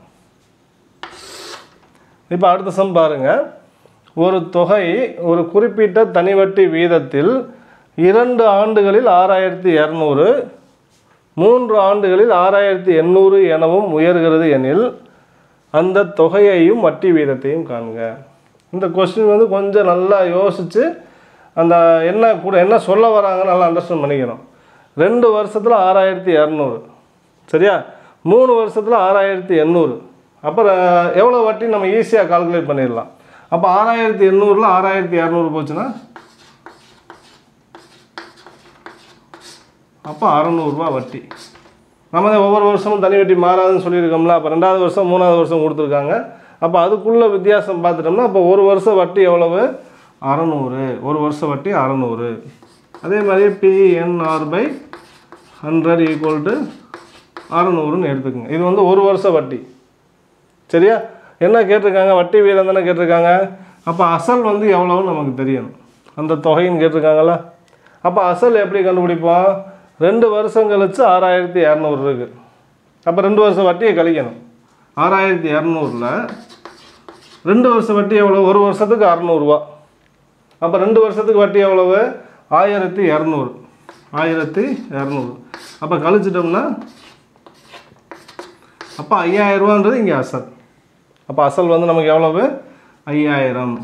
இப்போ அடுத்த சம் பாருங்க ஒரு தொகை ஒரு குறிப்பிட்ட தனிவட்டி வீதத்தில் இரண்டு ஆண்டுகளில் ஆறாயிரத்தி இரநூறு மூன்று ஆண்டுகளில் ஆறாயிரத்தி எண்ணூறு எனவும் உயர்கிறது எனில் அந்த தொகையையும் வட்டி வீதத்தையும் காண்க இந்த கொஸ்டின் வந்து கொஞ்சம் நல்லா யோசித்து அந்த என்ன கூட என்ன சொல்ல வராங்கன்னு நல்லா அண்டர்ஸ்டாண்ட் பண்ணிக்கணும் ரெண்டு வருஷத்தில் ஆறாயிரத்தி இரநூறு சரியா மூணு வருஷத்தில் ஆறாயிரத்தி எண்ணூறு அப்புறம் எவ்வளோ வட்டி நம்ம ஈஸியாக கால்குலேட் பண்ணிடலாம் அப்போ ஆறாயிரத்தி எண்ணூறில் ஆறாயிரத்தி இரநூறு போச்சுன்னா அப்போ அறநூறுரூவா வட்டி நம்ம தான் ஒவ்வொரு வருஷமும் தனி வட்டி மாறாதுன்னு சொல்லியிருக்கோம்ல அப்போ ரெண்டாவது வருஷம் மூணாவது வருஷம் கொடுத்துருக்காங்க அப்போ அதுக்குள்ள வித்தியாசம் பார்த்துட்டோம்னா அப்போ ஒரு வருஷம் வட்டி எவ்வளவு அறநூறு ஒரு வருஷம் வட்டி அறநூறு அதே மாதிரி PNR by hundred equal to அறநூறுன்னு எடுத்துக்கோங்க இது வந்து ஒரு வருஷம் வட்டி சரியா என்ன கேட்டிருக்காங்க வட்டி வீதம் தானே கேட்டிருக்காங்க அப்போ அசல் வந்து எவ்வளோன்னு நமக்கு தெரியணும் அந்த தொகைன்னு கேட்டிருக்காங்களா அப்போ அசல் எப்படி கண்டுபிடிப்போம் ரெண்டு வருஷம் கழிச்சு ஆறாயிரத்தி இரநூறு இருக்குது அப்போ ரெண்டு வருஷம் வட்டியை கழிக்கணும் ஆறாயிரத்தி இரநூறுல ரெண்டு வருஷம் வட்டி எவ்வளோ ஒரு வருஷத்துக்கு அறநூறுவா அப்போ ரெண்டு வருஷத்துக்கு வட்டி எவ்வளவு ஆயிரத்தி இரநூறு ஆயிரத்தி இரநூறு அப்போ கழிச்சிட்டோம்னா அப்போ ஐயாயிரரூவான்றது இங்கே அசல் அப்போ அசல் வந்து நமக்கு எவ்வளவு ஐயாயிரம்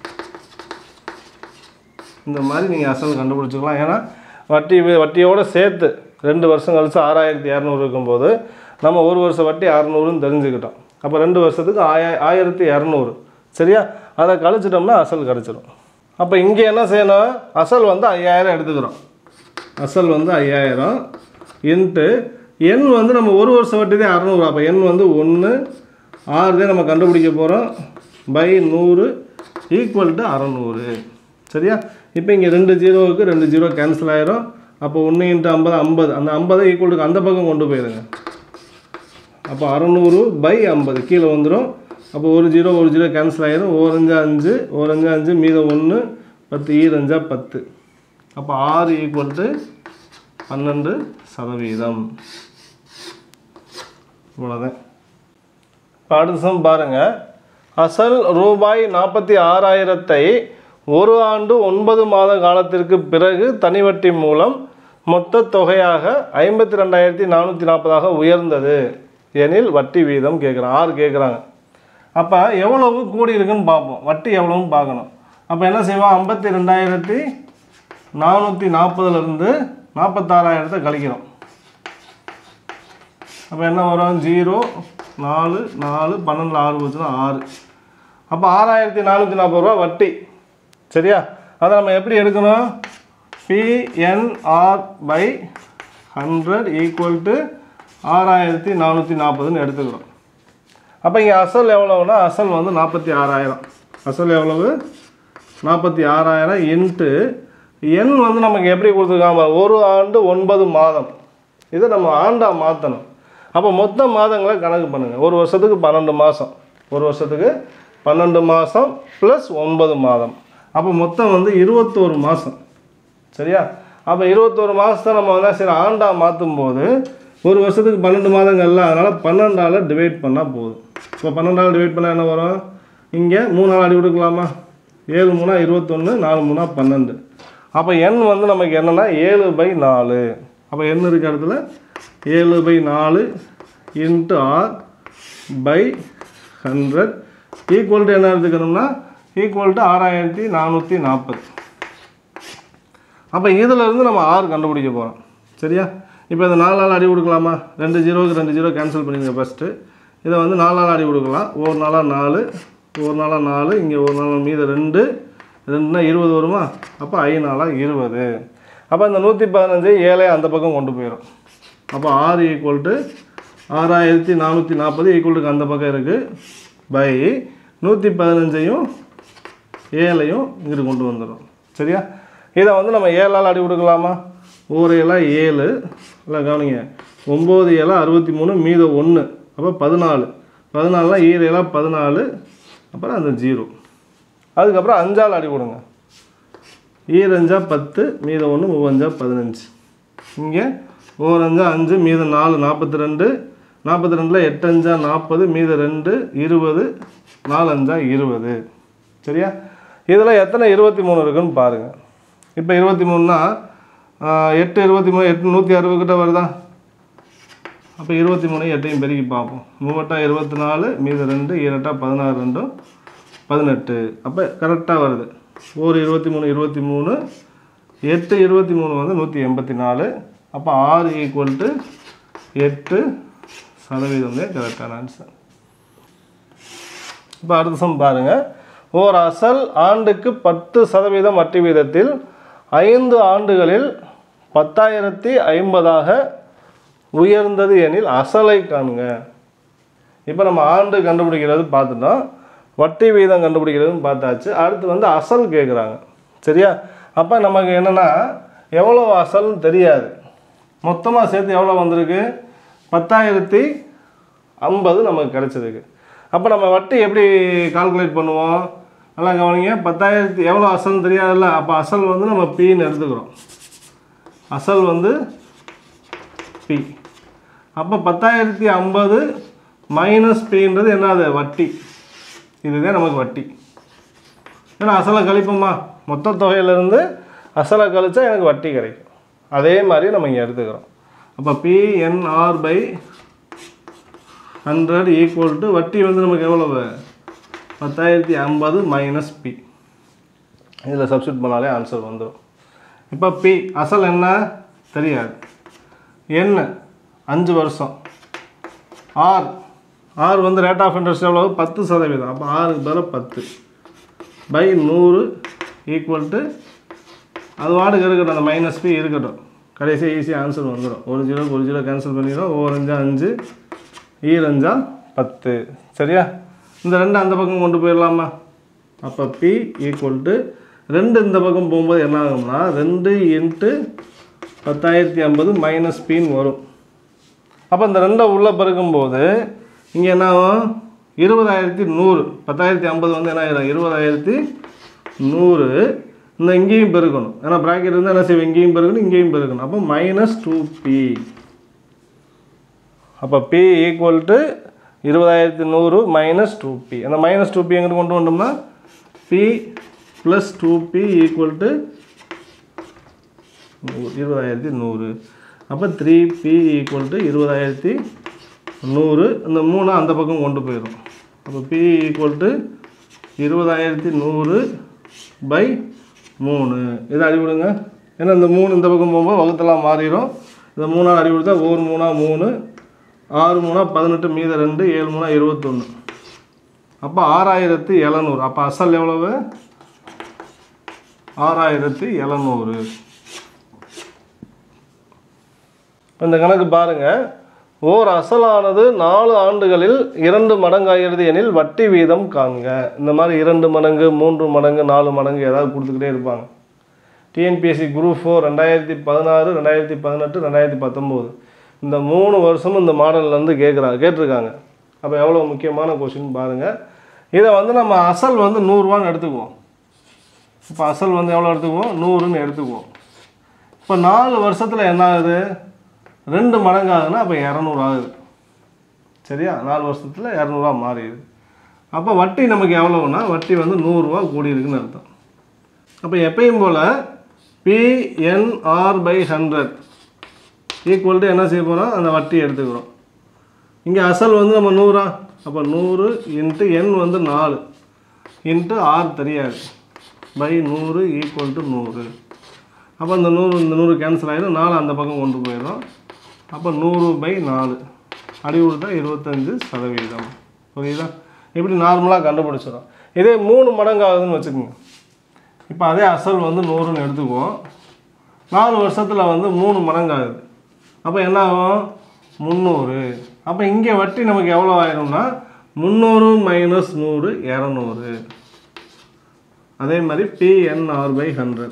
இந்த மாதிரி நீங்கள் அசல் கண்டுபிடிச்சிக்கலாம் ஏன்னா வட்டி வி- வட்டியோட சேர்த்து ரெண்டு வருஷம் கழிச்சு ஆறாயிரத்தி இரநூறு இருக்கும்போது நம்ம ஒரு வருஷம் வட்டி அறநூறுன்னு தெரிஞ்சுக்கிட்டோம் அப்போ ரெண்டு வருஷத்துக்கு ஆயா ஆயிரத்தி இரநூறு சரியா அதை கழிச்சிட்டோம்னா அசல் கிடச்சிடும் அப்போ இங்கே என்ன செய்யணும் அசல் வந்து ஐயாயிரம் எடுத்துக்கிறோம் அசல் வந்து ஐயாயிரம் இன்ட்டு எண் வந்து நம்ம ஒரு வருஷம் வட்டி தான் அறநூறு அப்போ எண் வந்து ஒன்று ஆறு தான் நம்ம கண்டுபிடிக்க போகிறோம் பை நூறு ஈக்குவல் டு அறநூறு சரியா இப்போ இங்கே ரெண்டு ஜீரோவுக்கு ரெண்டு ஜீரோ கேன்சல் ஆயிரும் அப்போ ஒன்று இன்ட்டு ஐம்பது ஐம்பது அந்த ஐம்பதை ஈக்குவல் டு அந்த பக்கம் கொண்டு போயிருங்க அப்போ அறநூறு பை ஐம்பது கீழே வந்துடும் அப்போ ஒரு ஜீரோ ஒரு ஜீரோ கேன்சல் ஆயிரும் ஓரஞ்சா அஞ்சு ஓரஞ்சா அஞ்சு மீதம் ஒன்று பத்து ஈரஞ்சா பத்து அப்போ ஆறு ஈக்குவல் டு பன்னெண்டு சதவீதம் இவ்வளோதான் இப்போ அடுத்த சம் பாருங்கள் அசல் ரூபாய் நாற்பத்தி ஆறாயிரத்தை ஒரு ஆண்டு ஒன்பது மாத காலத்திற்கு பிறகு தனி வட்டி மூலம் மொத்த தொகையாக ஐம்பத்தி ரெண்டாயிரத்தி நானூற்றி நாற்பதாக உயர்ந்தது எனில் வட்டி வீதம் கேட்குறாங்க ஆறு கேட்குறாங்க அப்போ எவ்வளவு கூடி இருக்குன்னு பார்ப்போம் வட்டி எவ்வளவுன்னு பார்க்கணும் அப்போ என்ன செய்வோம் ஐம்பத்தி ரெண்டாயிரத்தி நானூற்றி நாற்பதுலேருந்து நாற்பத்தாறாயிரத்தை கழிக்கிறோம் அப்போ என்ன வரும் ஜீரோ நாலு நாலு பன்னெண்டில் ஆறு போச்சுன்னா ஆறு அப்போ ஆறாயிரத்தி நானூற்றி நாற்பது ரூபா வட்டி சரியா அதை நம்ம எப்படி எடுக்கணும் PNR by hundred equal to ஆறாயிரத்தி நானூற்றி நாற்பதுன்னு எடுத்துக்கிறோம் அப்போ இங்கே அசல் எவ்வளவுனா அசல் வந்து நாற்பத்தி ஆறாயிரம் அசல் எவ்வளவு நாற்பத்தி ஆறாயிரம் இன்ட்டு எண் வந்து நமக்கு எப்படி கொடுத்துருக்காங்க ஒரு ஆண்டு ஒன்பது மாதம் இதை நம்ம ஆண்டாக மாற்றணும் அப்போ மொத்த மாதங்களை கணக்கு பண்ணுங்கள் ஒரு வருஷத்துக்கு பன்னெண்டு மாதம் ஒரு வருஷத்துக்கு பன்னெண்டு மாதம் ப்ளஸ் ஒன்பது மாதம் அப்போ மொத்தம் வந்து இருபத்தோரு மாதம் சரியா அப்போ இருபத்தோரு மாதத்தை நம்ம வந்து சரி ஆண்டாக மாற்றும் போது ஒரு வருஷத்துக்கு பன்னெண்டு மாதங்கள்ல அதனால் பன்னெண்டால் டிவைட் பண்ணால் போதும் இப்போ பன்னெண்டால் டிவைட் பண்ணால் என்ன வரும் இங்கே மூணு நாள் அடி கொடுக்கலாமா ஏழு மூணா இருபத்தொன்று நாலு மூணா பன்னெண்டு அப்போ எண் வந்து நமக்கு என்னென்னா ஏழு பை நாலு அப்போ எண் இருக்க இடத்துல ஏழு பை நாலு into R by hundred equal to என்ன எடுத்துக்கணும்னா ஈக்குவல் டு ஆறாயிரத்தி நானூற்றி நாற்பது அப்போ இதில் இருந்து நம்ம ஆர் கண்டுபிடிக்க போகிறோம் சரியா இப்போ இந்த நாலு நாள் அடி கொடுக்கலாமா ரெண்டு ஜீரோவுக்கு ரெண்டு ஜீரோ கேன்சல் பண்ணிடுங்க ஃபஸ்ட்டு இதை வந்து நாலு நாள் அடி கொடுக்கலாம் ஒரு நாளாக நாலு ஒரு நாளாக நாலு இங்கே ஒரு நாள் மீது ரெண்டு ரெண்டுனா இருபது வருமா அப்போ ஐ நாளாக இருபது அப்போ இந்த நூற்றி பதினஞ்சு ஏழை அந்த பக்கம் கொண்டு போயிடும் அப்போ ஆறு ஈக்குவல் டு ஆறாயிரத்தி நானூற்றி நாற்பது ஈக்குவலுக்கு அந்த பக்கம் இருக்குது பை நூற்றி பதினஞ்சையும் ஏழையும் இங்கிட்டு கொண்டு வந்துடும் சரியா இதை வந்து நம்ம ஏழால் அடி கொடுக்கலாமா ஒரு ஏழா ஏழு இல்லை கவனிங்க ஒம்பது ஏழா அறுபத்தி மூணு மீதம் ஒன்று அப்போ பதினாலு பதினாலுனா ஈர ஏழா பதினாலு அப்புறம் அந்த ஜீரோ அதுக்கப்புறம் அஞ்சால் அடி கொடுங்க ஈரஞ்சா பத்து மீதம் ஒன்று மூவஞ்சா பதினஞ்சு இங்கே ஓரஞ்சா அஞ்சு மீதம் நாலு நாற்பத்தி ரெண்டு நாற்பத்தி ரெண்டில் எட்டஞ்சா நாற்பது மீதம் ரெண்டு இருபது நாலஞ்சா இருபது சரியா இதில் எத்தனை இருபத்தி மூணு இருக்குன்னு பாருங்கள் இப்போ இருபத்தி மூணுனா எட்டு இருபத்தி மூணு எட்டு நூற்றி அறுபது கிட்ட வருதா அப்போ இருபத்தி மூணு எட்டையும் பெருக்கி பார்ப்போம் மூவட்டா இருபத்தி நாலு மீது ரெண்டு ஈரட்டா பதினாறு ரெண்டும் பதினெட்டு அப்போ கரெக்டாக வருது ஒரு இருபத்தி மூணு இருபத்தி மூணு எட்டு இருபத்தி மூணு வந்து நூற்றி எண்பத்தி நாலு அப்போ ஆறு ஈக்குவல் டு எட்டு சதவீதம் தான் கரெக்டான ஆன்சர் இப்போ அடுத்த சம் பாருங்கள் ஓர் அசல் ஆண்டுக்கு பத்து சதவீதம் வட்டி வீதத்தில் ஐந்து ஆண்டுகளில் பத்தாயிரத்தி ஐம்பதாக உயர்ந்தது எனில் அசலை காணுங்க இப்போ நம்ம ஆண்டு கண்டுபிடிக்கிறது பார்த்துட்டோம் வட்டி வீதம் கண்டுபிடிக்கிறதுன்னு பார்த்தாச்சு அடுத்து வந்து அசல் கேட்குறாங்க சரியா அப்போ நமக்கு என்னென்னா எவ்வளோ அசல்னு தெரியாது மொத்தமாக சேர்த்து எவ்வளோ வந்திருக்கு பத்தாயிரத்தி ஐம்பது நமக்கு கிடச்சிருக்கு அப்போ நம்ம வட்டி எப்படி கால்குலேட் பண்ணுவோம் நல்லா கவனிங்க பத்தாயிரத்தி எவ்வளோ அசல்னு தெரியாதுல்ல அப்போ அசல் வந்து நம்ம பின்னு எடுத்துக்கிறோம் அசல் வந்து பி அப்போ பத்தாயிரத்தி ஐம்பது மைனஸ் பின்றது என்னது வட்டி இதுதான் நமக்கு வட்டி ஏன்னா அசலை கழிப்போமா மொத்த தொகையிலேருந்து அசலை கழிச்சா எனக்கு வட்டி கிடைக்கும் அதே மாதிரி நம்ம இங்கே எடுத்துக்கிறோம் அப்போ PNR by hundred equal to வட்டி வந்து நமக்கு எவ்வளவு பத்தாயிரத்தி ஐம்பது மைனஸ் பி இதில் சப்ஸ்டியூட் பண்ணாலே ஆன்சர் வந்துடும் இப்போ பி அசல் என்ன தெரியாது என்ன அஞ்சு வருஷம் ஆர் ஆர் வந்து ரேட் ஆஃப் இன்ட்ரெஸ்ட் எவ்வளவு பத்து சதவீதம் அப்போ ஆறுக்கு பதிலாக பத்து பை நூறு ஈக்குவல் டு அது வாட்டுக்கு இருக்கட்டும் அந்த மைனஸ் பி இருக்கட்டும் கடைசியாக ஈஸியாக ஆன்சர் வந்துடும் ஒரு ஜீரோ ஒரு ஜீரோ கேன்சல் பண்ணிடும் ஓரஞ்சா அஞ்சு ஈரஞ்சா பத்து சரியா இந்த ரெண்டு அந்த பக்கம் கொண்டு போயிடலாமா அப்போ பி ஈக்குவல் டு ரெண்டு இந்த பக்கம் போகும்போது என்ன ஆகும்னா ரெண்டு இன்ட்டு பத்தாயிரத்தி ஐம்பது மைனஸ் பின்னு வரும் அப்போ இந்த ரெண்டை உள்ளே பெருக்கும்போது இங்கே என்ன ஆகும் இருபதாயிரத்தி நூறு பத்தாயிரத்தி ஐம்பது வந்து என்ன ஆயிரும் இருபதாயிரத்தி நூறு இந்த இங்கேயும் பெருக்கணும் ஏன்னா ப்ராக்கெட் இருந்தால் என்ன செய்வோம் இங்கேயும் பெருக்கணும் இங்கேயும் பெருக்கணும் அப்போ மைனஸ் டூ பி அப்போ பி ஈக்குவல் டு இருபதாயிரத்தி நூறு மைனஸ் டூ பி அந்த மைனஸ் டூ பி எங்கிட்டு கொண்டு வந்தோம்னா P plus two P equal to இருபதாயிரத்தி நூறு அப்போ த்ரீ பி ஈக்குவல் டு இருபதாயிரத்தி நூறு இந்த மூணு அந்த பக்கம் கொண்டு போயிடும் அப்போ பி ஈக்குவல் டு இருபதாயிரத்தி நூறு பை மூணு இதை அடிவிடுங்க ஏன்னா இந்த மூணு இந்த பக்கம் போகும்போது வகுத்தெல்லாம் மாறிடும் இந்த மூணால் அடி கொடுத்தா ஒரு மூணா மூணு ஆறு மூணா பதினெட்டு மீத ரெண்டு ஏழு மூணா இருபத்தொன்று அப்போ ஆறாயிரத்தி எழுநூறு அப்போ அசல் எவ்வளவு ஆறாயிரத்தி எழுநூறு இந்த கணக்கு பாருங்க ஓர் அசலானது நாலு ஆண்டுகளில் இரண்டு மடங்காகிறது எனில் வட்டி வீதம் காண்க இந்த மாதிரி இரண்டு மடங்கு மூன்று மடங்கு நாலு மடங்கு ஏதாவது கொடுத்துக்கிட்டே இருப்பாங்க டிஎன்பிஎஸ்சி குரூப் ஃபோர் ரெண்டாயிரத்தி பதினாறு ரெண்டாயிரத்தி பதினெட்டு ரெண்டாயிரத்தி பத்தொம்போது இந்த மூணு வருஷமும் இந்த மாடல்லேருந்து கேட்குறாங்க கேட்டிருக்காங்க அப்போ எவ்வளோ முக்கியமான கொஷின் பாருங்கள் இதை வந்து நம்ம அசல் வந்து நூறுரூவான்னு எடுத்துக்குவோம் இப்போ அசல் வந்து எவ்வளோ எடுத்துக்குவோம் நூறுன்னு எடுத்துக்குவோம் இப்போ நாலு வருஷத்தில் என்ன ஆகுது ரெண்டு மடங்கு ஆகுதுன்னா அப்போ இரநூறு ஆகுது சரியா நாலு வருஷத்தில் இரநூறுவா மாறிடுது அப்போ வட்டி நமக்கு எவ்வளோன்னா வட்டி வந்து நூறுரூவா கூடியிருக்குன்னு அர்த்தம் அப்போ எப்பயும் போல் PNR by hundred equal to என்ன செய்ய போகிறோம் அந்த வட்டி எடுத்துக்கிறோம் இங்கே அசல் வந்து நம்ம நூறா அப்போ நூறு இன்ட்டு எண் வந்து நாலு இன்ட்டு ஆர் தெரியாது பை நூறு ஈக்குவல் டு நூறு அப்போ இந்த நூறு இந்த நூறு கேன்சல் ஆகிடும் நாலு அந்த பக்கம் கொண்டு போயிடும் அப்போ நூறு பை நாலு அடி கொடுத்தா இருபத்தஞ்சு சதவீதம் புரியுதா இப்படி நார்மலாக கண்டுபிடிச்சிடும் இதே மூணு மடங்கு ஆகுதுன்னு வச்சுக்கோங்க இப்போ அதே அசல் வந்து நூறுன்னு எடுத்துக்குவோம் நாலு வருஷத்தில் வந்து மூணு மடங்கு ஆகுது அப்போ என்ன ஆகும் முந்நூறு அப்போ இங்கே வட்டி நமக்கு எவ்வளோ ஆயிரும்னா முந்நூறு மைனஸ் நூறு இரநூறு அதே மாதிரி PNR by hundred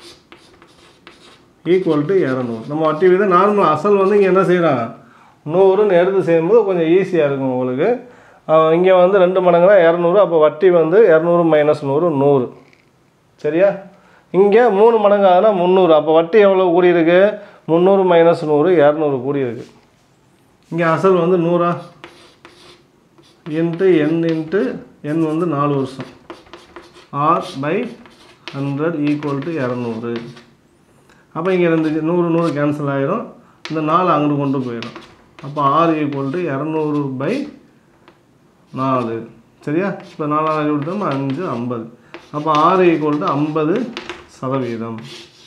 equal to இரநூறு நம்ம வட்டி வித நார்மல் அசல் வந்து இங்கே என்ன செய்கிறான் நூறுன்னு எடுத்து செய்யும்போது கொஞ்சம் ஈஸியாக இருக்கும் உங்களுக்கு இங்கே வந்து ரெண்டு மடங்குனா இரநூறு அப்போ வட்டி வந்து இரநூறு மைனஸ் நூறு நூறு சரியா இங்கே மூணு மடங்கு ஆகுதுன்னா முந்நூறு அப்போ வட்டி எவ்வளோ கூடியிருக்கு முந்நூறு மைனஸ் நூறு இரநூறு கூடியிருக்கு இங்கே அசல் வந்து நூறா இன்ட்டு என் இன்ட்டு என் வந்து நாலு வருஷம் R by hundred equal to இரநூறு அப்போ இங்கே ரெண்டு நூறு நூறு கேன்சல் ஆகிடும் இந்த நாலு அங்கிட்டு கொண்டு போயிடும் அப்போ ஆறு ஈக்குவல் டு இரநூறு பை நாலு சரியா இப்போ நாலாவது கொடுத்தோம் அஞ்சு ஐம்பது அப்போ ஆறு ஈக்குவல் டு ஐம்பது சதவீதம்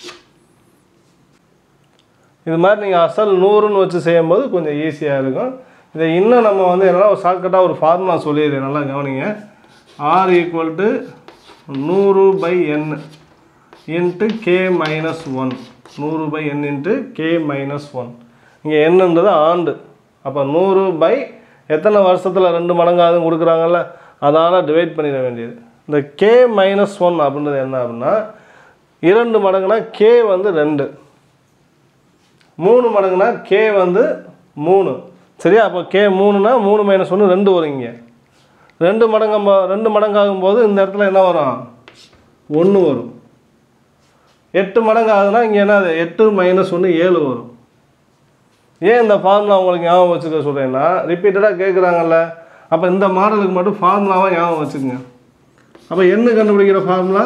இது மாதிரி நீங்கள் அசல் நூறுன்னு வச்சு செய்யும்போது கொஞ்சம் ஈஸியாக இருக்கும் இதை இன்னும் நம்ம வந்து என்னன்னா ஒரு ஷார்ட்கட்டாக ஒரு ஃபார்முலா சொல்லிடுறேன் நல்லா கவனிங்க ஆர் ஈக்குவல் டு நூறு by N into K minus one நூறு by N into K minus one இங்கே என்னன்றது ஆண்டு அப்போ நூறு பை எத்தனை வருஷத்தில் ரெண்டு மடங்காதுன்னு கொடுக்குறாங்கல்ல அதனால் டிவைட் பண்ணிட வேண்டியது இந்த கே மைனஸ் ஒன் அப்படின்றது என்ன அப்படின்னா இரண்டு மடங்குனா கே வந்து ரெண்டு மூணு மடங்குனா கே வந்து மூணு சரியா அப்போ கே மூணுனா மூணு மைனஸ் ஒன்று ரெண்டு வரும் இங்கே ரெண்டு மடங்கு ரெண்டு மடங்காகும் போது இந்த இடத்துல என்ன வரும் ஒன்று வரும் எட்டு மடங்கு ஆகுதுன்னா இங்கே என்னது எட்டு மைனஸ் ஒன்று ஏழு வரும் ஏன் இந்த ஃபார்முலா உங்களுக்கு ஞாபகம் வச்சுக்க சொல்கிறேன்னா ரிப்பீட்டடாக கேட்குறாங்கல்ல அப்போ இந்த மாடலுக்கு மட்டும் ஃபார்முலாவாக ஞாபகம் வச்சுக்கோங்க அப்போ என்ன கண்டுபிடிக்கிற ஃபார்முலா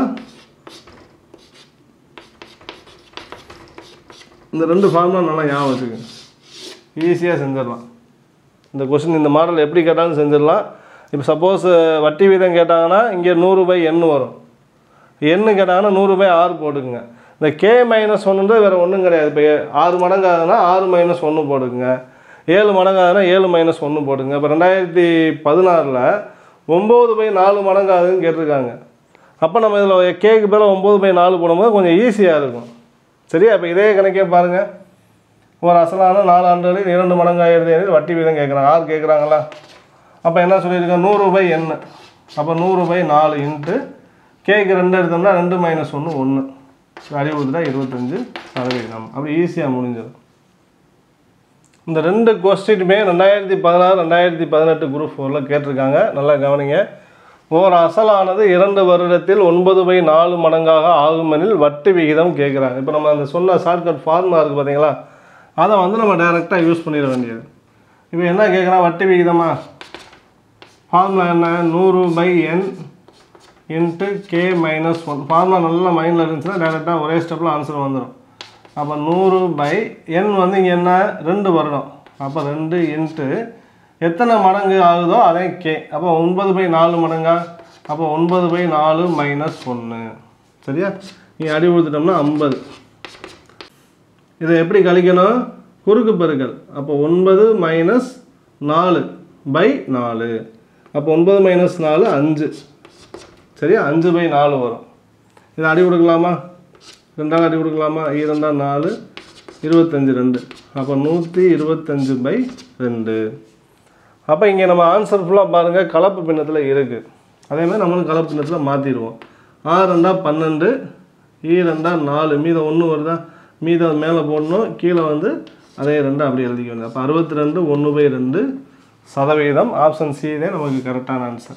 இந்த ரெண்டு ஃபார்முலா நல்லா ஞாபகம் வச்சுக்கோங்க ஈஸியாக செஞ்சிடலாம் இந்த கொஸ்டின் இந்த மாடல் எப்படி கேட்டாலும் செஞ்சிடலாம் இப்போ சப்போஸ் வட்டி வீதம் கேட்டாங்கன்னா இங்கே நூறு பை எண்ணு வரும் எண்ணு கேட்டாங்கன்னா நூறு பை ஆறு போட்டுக்குங்க இந்த கே மைனஸ் ஒன்றுன்றது வேறு ஒன்றும் கிடையாது இப்போ ஆறு மடங்கு ஆகுதுன்னா ஆறு மைனஸ் ஒன்று போட்டுக்குங்க ஏழு மடங்கு ஆகுதுன்னா ஏழு மைனஸ் ஒன்று போட்டுங்க இப்போ ரெண்டாயிரத்தி பதினாறில் ஒம்பது பை நாலு மடங்கு ஆகுதுன்னு கேட்டிருக்காங்க அப்போ நம்ம இதில் கேக்கு பேர் ஒம்பது பை நாலு போடும்போது கொஞ்சம் ஈஸியாக இருக்கும் சரியா இப்போ இதே கணக்கே பாருங்கள் ஒரு அசலான நாலு ஆண்டுகளில் இரண்டு மடங்கு ஆயிரத்தி ஐநூறு வட்டி வீதம் கேட்குறாங்க ஆறு கேட்குறாங்களா அப்போ என்ன சொல்லியிருக்கேன் நூறு பை எண்ணு அப்போ நூறு பை நாலு இன்ட்டு கேக்கு ரெண்டு எடுத்தோம்னா ரெண்டு மைனஸ் ஒன்று ஒன்று அடி கொடுத்துட்டா இருபத்தஞ்சு சதவீதம் அப்படி ஈஸியாக முடிஞ்சிடும் இந்த ரெண்டு கொஸ்டினுமே ரெண்டாயிரத்தி பதினாறு ரெண்டாயிரத்தி பதினெட்டு குரூப் ஃபோரில் கேட்டிருக்காங்க நல்லா கவனிங்க ஓர் அசலானது இரண்டு வருடத்தில் ஒன்பது பை நாலு மடங்காக ஆகுமெனில் வட்டி விகிதம் கேட்குறாங்க இப்போ நம்ம அந்த சொன்ன ஷார்ட்கட் ஃபார்முலா இருக்குது பார்த்தீங்களா அதை வந்து நம்ம டைரெக்டாக யூஸ் பண்ணிட வேண்டியது இப்போ என்ன கேட்குறான் வட்டி விகிதமா ஃபார்முலா என்ன நூறு by N into K minus one formula நல்லா மைண்டில் இருந்துச்சுன்னா டேரெக்டாக ஒரே ஸ்டெப்பில் ஆன்சர் வந்துடும் அப்போ நூறு பை என் வந்து இங்கே என்ன ரெண்டு வருடம் அப்போ ரெண்டு இன்ட்டு எத்தனை மடங்கு ஆகுதோ அதே கே அப்போ ஒன்பது பை நாலு மடங்கா அப்போ ஒன்பது பை நாலு மைனஸ் ஒன்று சரியா நீ அடி கொடுத்துட்டோம்னா ஐம்பது இதை எப்படி கழிக்கணும் குறுக்கு பெருக்கல் அப்போ ஒன்பது மைனஸ் நாலு பை நாலு அப்போ ஒன்பது மைனஸ் நாலு அஞ்சு சரியா அஞ்சு பை நாலு வரும் இதை அடி கொடுக்கலாமா ரெண்டாவது அடி கொடுக்கலாமா இரண்டா நாலு இருபத்தஞ்சு ரெண்டு அப்போ நூற்றி இருபத்தஞ்சு பை ரெண்டு அப்போ இங்கே நம்ம ஆன்சர் ஃபுல்லாக பாருங்கள் கலப்பு பின்னத்தில் இருக்குது அதே மாதிரி நம்மளும் கலப்பு பின்னத்தில் மாற்றிடுவோம் ஆறு ரெண்டா பன்னெண்டு ஈ ரெண்டா நாலு மீதம் ஒன்று வருதா மீதம் மேலே போடணும் கீழே வந்து அதே ரெண்டு அப்படியே எழுதிக்க வேண்டியது அப்போ அறுபத்தி ரெண்டு ஒன்று பை ரெண்டு சதவீதம் ஆப்ஷன் சி தான் நமக்கு கரெக்டான ஆன்சர்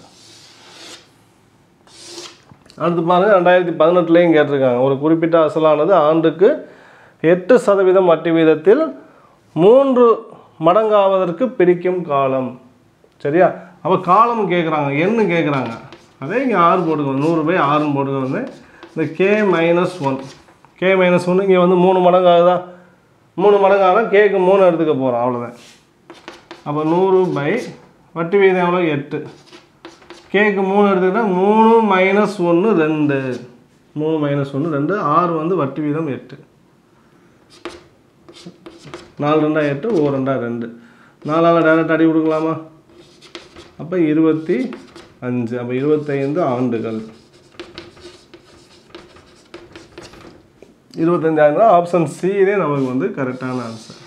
அடுத்து பாருங்க ரெண்டாயிரத்தி பதினெட்டுலேயும் கேட்டிருக்காங்க ஒரு குறிப்பிட்ட அசலானது ஆண்டுக்கு எட்டு சதவீதம் வட்டி வீதத்தில் மூன்று மடங்காவதற்கு பிரிக்கும் காலம் சரியா அப்போ காலம் கேட்குறாங்க என்ன கேட்குறாங்க அதே இங்கே ஆறு போட்டுக்கோங்க நூறு பை ஆறுன்னு போட்டுக்கோங்க இந்த K minus one K minus ஒன்று இங்கே வந்து மூணு மடங்கு ஆகுதா மூணு மடங்கானா கேக்கு மூணு எடுத்துக்க போகிறோம் அவ்வளோதான் அப்போ நூறு பை வட்டி வீதம் எவ்வளோ எட்டு கேக்கு மூணு எடுத்துக்கிட்டால் மூணு மைனஸ் ஒன்று ரெண்டு மூணு மைனஸ் ஒன்று ரெண்டு ஆறு வந்து வட்டி வீதம் எட்டு நாலு ரெண்டா எட்டு ஓ ரெண்டா ரெண்டு நாலால் டேரக்ட் அடி கொடுக்கலாமா அப்போ இருபத்தி அஞ்சு அப்போ இருபத்தைந்து ஆண்டுகள் இருபத்தஞ்சாயிரம் ஆப்ஷன் சி இதே நமக்கு வந்து கரெக்டான ஆன்சர்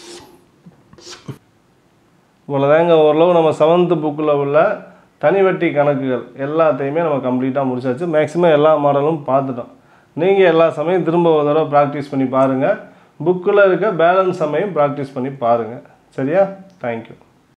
இவ்வளோதாங்க ஓரளவு நம்ம செவன்த்து புக்கில் உள்ள தனி வட்டி கணக்குகள் எல்லாத்தையுமே நம்ம கம்ப்ளீட்டாக முடிச்சாச்சு மேக்ஸிமம் எல்லா மாடலும் பார்த்துட்டோம் நீங்கள் எல்லா சமயம் திரும்ப ஒரு தடவை ப்ராக்டிஸ் பண்ணி பாருங்கள் புக்கில் இருக்க பேலன்ஸ் சமயம் ப்ராக்டிஸ் பண்ணி பாருங்கள் சரியா தேங்க்யூ